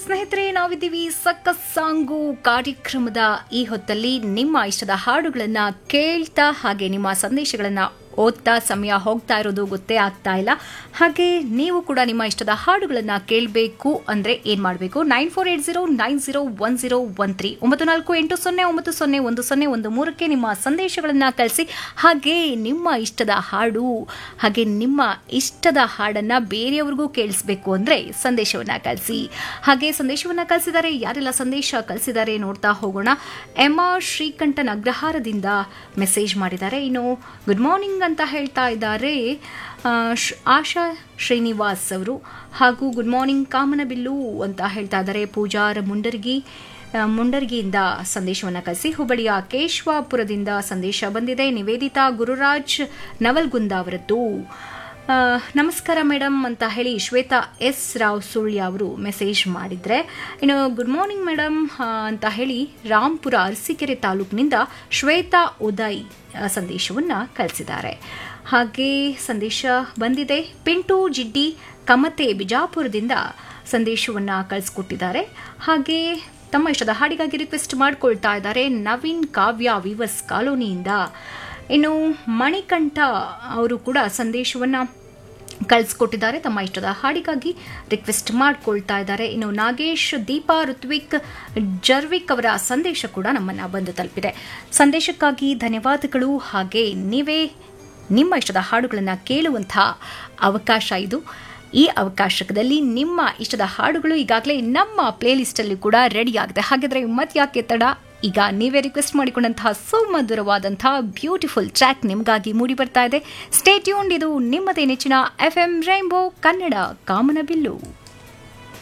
ಸ್ನೇಹಿತರೆ ನಾವಿದ್ದೀವಿ ಸಕ್ಕಸ್ ಸಾಂಗು ಕಾರ್ಯಕ್ರಮದ ಈ ಹೊತ್ತಲ್ಲಿ ನಿಮ್ಮ ಇಷ್ಟದ ಹಾಡುಗಳನ್ನ ಕೇಳ್ತಾ ಹಾಗೆ ನಿಮ್ಮ ಸಂದೇಶಗಳನ್ನ ಓದ್ತಾ ಸಮಯ ಹೋಗ್ತಾ ಇರೋದು ಗೊತ್ತೇ ಆಗ್ತಾ ಇಲ್ಲ ಹಾಗೆ ನೀವು ಕೂಡ ನಿಮ್ಮ ಇಷ್ಟದ ಹಾಡುಗಳನ್ನ ಕೇಳಬೇಕು ಅಂದ್ರೆ ಏನ್ ಮಾಡಬೇಕು nine four eight zero nine zero one zero one three ಒಂಬತ್ತು ನಾಲ್ಕು ಎಂಟು ಸೊನ್ನೆ ಒಂಬತ್ತು ಸೊನ್ನೆ ಒಂದು ಸೊನ್ನೆ ಒಂದು ಮೂರಕ್ಕೆ ನಿಮ್ಮ ಸಂದೇಶಗಳನ್ನ ಕಳಿಸಿ ಹಾಗೆ ನಿಮ್ಮ ಇಷ್ಟದ ಹಾಡು ಹಾಗೆ ನಿಮ್ಮ ಇಷ್ಟದ ಹಾಡನ್ನ ಬೇರೆಯವ್ರಿಗೂ ಕೇಳಿಸ್ಬೇಕು ಅಂದ್ರೆ ಸಂದೇಶವನ್ನ ಕಳಿಸಿ ಹಾಗೆ ಸಂದೇಶವನ್ನ ಕಳಿಸಿದ್ದಾರೆ ಯಾರೆಲ್ಲ ಸಂದೇಶ ಕಳಿಸಿದ್ದಾರೆ ನೋಡ್ತಾ ಹೋಗೋಣ ಎಮ್ ಆರ್ ಶ್ರೀಕಂಠನ್ ಅಗ್ರಹಾರದಿಂದ ಮೆಸೇಜ್ ಮಾಡಿದ್ದಾರೆ ಇನ್ನು ಗುಡ್ ಮಾರ್ನಿಂಗ್ ಅಂತ ಹೇಳ್ತಾ ಇದ್ದಾರೆ ಆ, ಶ್- ಆಶಾ ಶ್ರೀನಿವಾಸ್ ಅವರು ಹಾಗೂ ಗುಡ್ ಮಾರ್ನಿಂಗ್ ಕಾಮನಬಿಲ್ಲು ಅಂತ ಹೇಳ್ತಾ ಇದ್ದಾರೆ ಪೂಜಾರ ಮುಂಡರ್ಗಿ ಆ, ಮುಂಡರ್ಗಿಯಿಂದ ಸಂದೇಶವನ್ನು ಕಳಿಸಿ ಹುಬ್ಬಳ್ಳಿಯ ಕೇಶವಾಪುರದಿಂದ ಸಂದೇಶ ಬಂದಿದೆ ನಿವೇದಿತಾ ಗುರುರಾಜ್ ನವಲ್ಗುಂದ ಅವರದ್ದು ಆ, ನಮಸ್ಕಾರ ಮೇಡಮ್ ಅಂತ ಹೇಳಿ ಶ್ವೇತಾ ಎಸ್ ರಾವ್ ಸುಳ್ಯ ಅವರು ಮೆಸೇಜ್ ಮಾಡಿದ್ರೆ ಇನ್ನು ಗುಡ್ ಮಾರ್ನಿಂಗ್ ಮೇಡಮ್ ಅಂತ ಹೇಳಿ ರಾಂಪುರ ಅರಸೀಕೆರೆ ತಾಲೂಕಿನಿಂದ ಶ್ವೇತಾ ಉದಯ್ ಆ, ಸಂದೇಶವನ್ನ ಕಳಿಸಿದ್ದಾರೆ ಹಾಗೆ ಸಂದೇಶ ಬಂದಿದೆ ಪಿಂಟು ಜಿಡ್ಡಿ ಕಮತೆ ಬಿಜಾಪುರದಿಂದ ಸಂದೇಶವನ್ನ ಕಳಿಸ್ಕೊಟ್ಟಿದ್ದಾರೆ ಹಾಗೆ ತಮ್ಮ ಇಷ್ಟದ ಹಾಡಿಗಾಗಿ ರಿಕ್ವೆಸ್ಟ್ ಮಾಡ್ಕೊಳ್ತಾ ಇದ್ದಾರೆ ನವೀನ್ ಕಾವ್ಯ ವಿವಸ್ ಕಾಲೋನಿಯಿಂದ ಇನ್ನು ಮಣಿಕಂಠ ಅವರು ಕೂಡ ಸಂದೇಶವನ್ನ ಕಳಿಸ್ಕೊಟ್ಟಿದ್ದಾರೆ ತಮ್ಮ ಇಷ್ಟದ ಹಾಡಿಗಾಗಿ ರಿಕ್ವೆಸ್ಟ್ ಮಾಡ್ಕೊಳ್ತಾ ಇದ್ದಾರೆ ಇನ್ನು ನಾಗೇಶ್ ದೀಪಾ ಋತ್ವಿಕ್ ಜರ್ವಿಕ್ ಅವರ ಸಂದೇಶ ಕೂಡ ನಮ್ಮನ್ನ ಬಂದು ತಲುಪಿದೆ ಸಂದೇಶಕ್ಕಾಗಿ ಧನ್ಯವಾದಗಳು ಹಾಗೆ ನೀವೇ ನಿಮ್ಮ ಇಷ್ಟದ ಹಾಡುಗಳನ್ನು ಕೇಳುವಂತಹ ಅವಕಾಶ ಇದು ಈ ಅವಕಾಶದಲ್ಲಿ ನಿಮ್ಮ ಇಷ್ಟದ ಹಾಡುಗಳು ಈಗಾಗಲೇ ನಮ್ಮ ಪ್ಲೇಲಿಸ್ಟಲ್ಲಿ ಕೂಡ ರೆಡಿ ಆಗಿದೆ ಹಾಗಾದ್ರೆ ಮತ್ಯಾಕೆ ತಡ ಈಗ ನೀವೇ ರಿಕ್ವೆಸ್ಟ್ ಮಾಡಿಕೊಂಡಂತಹ ಸುಮಧುರವಾದಂತಹ ಬ್ಯೂಟಿಫುಲ್ ಟ್ರ್ಯಾಕ್ ನಿಮಗಾಗಿ ಮೂಡಿ ಬರ್ತಾ ಇದೆ ಸ್ಟೇಟ್ಯೂನ್ ಇದು ನಿಮ್ಮದೇ ನೆಚ್ಚಿನ ಎಫ್ ಎಂ ರೈನ್ಬೋ ಕನ್ನಡ ಕಾಮನಬಿಲ್ಲು